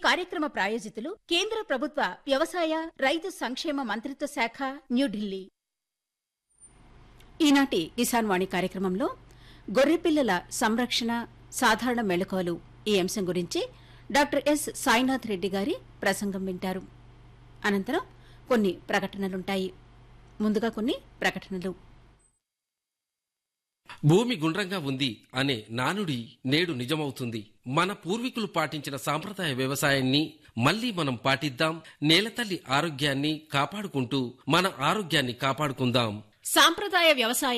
కార్యక్రమ ప్రాయోజితులు కేంద్ర ప్రభుత్వ వ్యవసాయ రైతు సంక్షేమ మంత్రిత్వ శాఖ న్యూఢిల్లీ ఈనాటి కిసాన్ వాణి కార్యక్రమంలో గొర్రెపిల్లల సంరక్షణ సాధారణ మెళకువలు ఈ అంశం గురించి డాక్టర్ ఎస్ సాయినాథ్ రెడ్డి గారి ప్రసంగం వింటారు అనంతరం కొన్ని ప్రకటనలుంటాయి ముందుగా కొన్ని ప్రకటనలు భూమి గుండ్రంగా ఉంది అనే నానుడి నేడు నిజమవుతుంది మన పూర్వీకులు పాటించిన సాంప్రదాయ వ్యవసాయాన్ని మళ్లీ మనం పాటిద్దాం నేలతల్లి ఆరోగ్యాన్ని కాపాడుకుంటూ మన ఆరోగ్యాన్ని కాపాడుకుందాం సాంప్రదాయ వ్యవసాయం